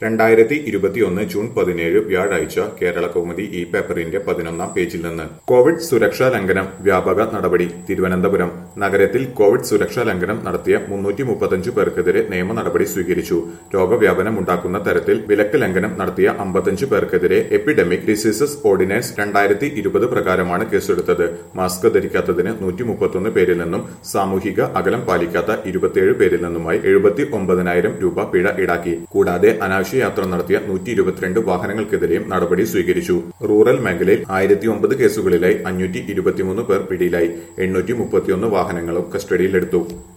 രണ്ടായിരത്തി ഇരുപത്തിയൊന്ന് ജൂൺ പതിനേഴ് വ്യാഴാഴ്ച കേരള കൗമുദി ഈ പേപ്പറിന്റെ പതിനൊന്നാം പേജിൽ നിന്ന് കോവിഡ് സുരക്ഷാ ലംഘനം വ്യാപക നടപടി തിരുവനന്തപുരം നഗരത്തിൽ കോവിഡ് സുരക്ഷാ ലംഘനം നടത്തിയ മുന്നൂറ്റി മുപ്പത്തഞ്ച് പേർക്കെതിരെ നിയമ നടപടി സ്വീകരിച്ചു രോഗവ്യാപനം ഉണ്ടാക്കുന്ന തരത്തിൽ വിലക്ക് ലംഘനം നടത്തിയ അമ്പത്തഞ്ച് പേർക്കെതിരെ എപ്പിഡമിക് ഡിസീസസ് ഓർഡിനൻസ് രണ്ടായിരത്തി ഇരുപത് പ്രകാരമാണ് കേസെടുത്തത് മാസ്ക് ധരിക്കാത്തതിന് നൂറ്റി മുപ്പത്തൊന്ന് പേരിൽ നിന്നും സാമൂഹിക അകലം പാലിക്കാത്ത ഇരുപത്തിയേഴ് പേരിൽ നിന്നുമായി എഴുപത്തി ഒമ്പതിനായിരം രൂപ പിഴ ഈടാക്കി കൂടാതെ അനാവശ്യ യാത്ര നടത്തിയ നൂറ്റി ഇരുപത്തിരണ്ട് വാഹനങ്ങൾക്കെതിരെയും നടപടി സ്വീകരിച്ചു റൂറൽ മേഖലയിൽ ആയിരത്തി ഒമ്പത് കേസുകളിലായി അഞ്ഞൂറ്റി ഇരുപത്തിമൂന്ന് പേർ പിടിയിലായി എണ്ണൂറ്റി മുപ്പത്തിയൊന്ന് വാഹനങ്ങളും കസ്റ്റഡിയിലെടുത്തു